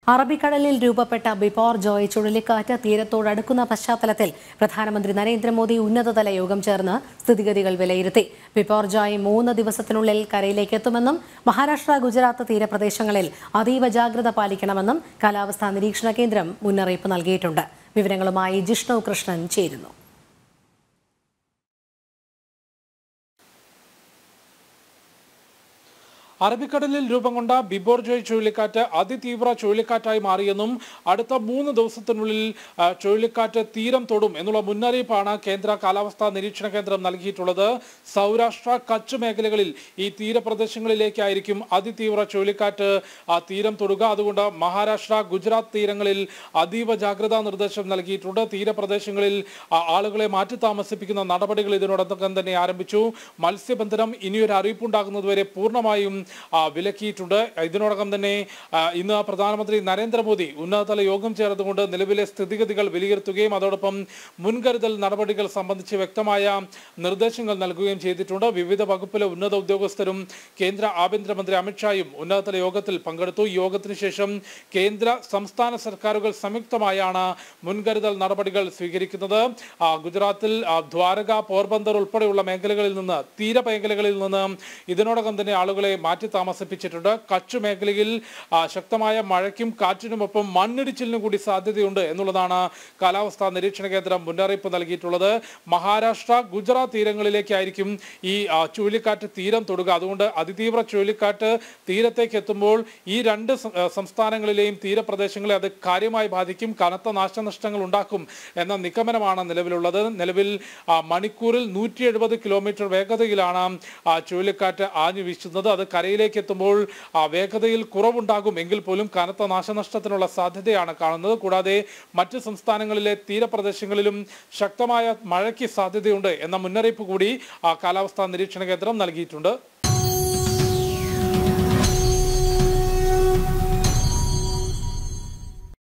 അറബിക്കടലിൽ രൂപപ്പെട്ട ബിപോർ ജോയ് ചുഴലിക്കാറ്റ് തീരത്തോടടുക്കുന്ന പശ്ചാത്തലത്തിൽ പ്രധാനമന്ത്രി നരേന്ദ്രമോദി ഉന്നതതല യോഗം ചേർന്ന് സ്ഥിതിഗതികൾ വിലയിരുത്തി ബിപോർ ജോയ് മൂന്ന് ദിവസത്തിനുള്ളിൽ കരയിലേക്ക് എത്തുമെന്നും മഹാരാഷ്ട്ര ഗുജറാത്ത് തീരപ്രദേശങ്ങളിൽ അതീവ ജാഗ്രത പാലിക്കണമെന്നും കാലാവസ്ഥാ നിരീക്ഷണ കേന്ദ്രം മുന്നറിയിപ്പ് നൽകിയിട്ടുണ്ട് വിവരങ്ങളുമായി ജിഷ്ണു കൃഷ്ണൻ ചേരുന്നു അറബിക്കടലിൽ രൂപം കൊണ്ട ബിബോർ ജോയ് ചുഴലിക്കാറ്റ് അതിതീവ്ര ചുഴലിക്കാറ്റായി മാറിയെന്നും അടുത്ത മൂന്ന് ദിവസത്തിനുള്ളിൽ ആ, ചുഴലിക്കാറ്റ് തീരം തൊടും എന്നുള്ള മുന്നറിയിപ്പാണ് കേന്ദ്ര കാലാവസ്ഥാ നിരീക്ഷണ കേന്ദ്രം നൽകിയിട്ടുള്ളത് സൗരാഷ്ട്ര കച്ച് മേഖലകളിൽ ഈ തീരപ്രദേശങ്ങളിലേക്കായിരിക്കും അതിതീവ്ര ചുഴലിക്കാറ്റ് ആ, തീരം തൊടുക അതുകൊണ്ട് മഹാരാഷ്ട്ര ഗുജറാത്ത് തീരങ്ങളിൽ അതീവ ജാഗ്രതാ നിർദ്ദേശം നൽകിയിട്ടുണ്ട് തീരപ്രദേശങ്ങളിൽ ആ, ആളുകളെ മാറ്റി താമസിപ്പിക്കുന്ന നടപടികൾ ഇതിനോടകം തന്നെ ആരംഭിച്ചു മത്സ്യബന്ധനം ഇനിയൊരു അറിയിപ്പുണ്ടാകുന്നതുവരെ പൂർണ്ണമായും ആ, വിലക്കിയിട്ടുണ്ട് ഇതിനോടകം തന്നെ ആ, ഇന്ന് പ്രധാനമന്ത്രി നരേന്ദ്രമോദി ഉന്നതതല യോഗം ചേർന്നുകൊണ്ട് നിലവിലെ സ്ഥിതിഗതികൾ വിലയിരുത്തുകയും അതോടൊപ്പം മുൻകരുതൽ നടപടികൾ സംബന്ധിച്ച് വ്യക്തമായ നിർദ്ദേശങ്ങൾ നൽകുകയും ചെയ്തിട്ടുണ്ട് വിവിധ വകുപ്പിലെ ഉന്നത ഉദ്യോഗസ്ഥരും കേന്ദ്ര ആഭ്യന്തരമന്ത്രി അമിത്ഷായും ഉന്നതതല യോഗത്തിൽ പങ്കെടുത്തു ഈ യോഗത്തിന് ശേഷം കേന്ദ്ര സംസ്ഥാന സർക്കാരുകൾ സംയുക്തമായാണ് മുൻകരുതൽ നടപടികൾ സ്വീകരിക്കുന്നത് ആ, ഗുജറാത്തിൽ ആ, ദ്വാരക പോർബന്ദർ ഉൾപ്പെടെയുള്ള മേഖലകളിൽ നിന്ന് തീരമേഖലകളിൽ നിന്ന് ഇതിനോടകം തന്നെ ആളുകളെ മാറ്റി താമസിപ്പിച്ചിട്ടുണ്ട് കച്ച് മേഖലയിൽ ആ, ശക്തമായ മഴയ്ക്കും കാറ്റിനുമൊപ്പം മണ്ണിടിച്ചിലിനും കൂടി സാധ്യതയുണ്ട് എന്നുള്ളതാണ് കാലാവസ്ഥാ നിരീക്ഷണ കേന്ദ്രം മുന്നറിയിപ്പ് നൽകിയിട്ടുള്ളത് മഹാരാഷ്ട്ര ഗുജറാത്ത് തീരങ്ങളിലേക്കായിരിക്കും ഈ ആ, ചുഴലിക്കാറ്റ് തീരം തൊടുക അതുകൊണ്ട് അതിതീവ്ര ചുഴലിക്കാറ്റ് തീരത്തേക്ക് എത്തുമ്പോൾ ഈ രണ്ട് സം- ആ, സംസ്ഥാനങ്ങളിലെയും തീരപ്രദേശങ്ങളെ അത് കാര്യമായി ബാധിക്കും കനത്ത നാശനഷ്ടങ്ങൾ ഉണ്ടാക്കും എന്ന നിഗമനമാണ് നിലവിലുള്ളത് നിലവിൽ ആ, മണിക്കൂറിൽ നൂറ്റി എഴുപത് കിലോമീറ്റർ വേഗതയിലാണ് ആ, ചുഴലിക്കാറ്റ് ആഞ്ഞു വീശുന്നത് അത് കരയിലേക്ക് എത്തുമ്പോൾ ആ വേഗതയിൽ കുറവുണ്ടാകും എങ്കിൽ പോലും കനത്ത നാശനഷ്ടത്തിനുള്ള സാധ്യതയാണ് കാണുന്നത് കൂടാതെ മറ്റ് സംസ്ഥാനങ്ങളിലെ തീരപ്രദേശങ്ങളിലും ശക്തമായ മഴയ്ക്ക് സാധ്യതയുണ്ട് എന്ന മുന്നറിയിപ്പ് കൂടി ആ, കാലാവസ്ഥാ നിരീക്ഷണ കേന്ദ്രം നൽകിയിട്ടുണ്ട്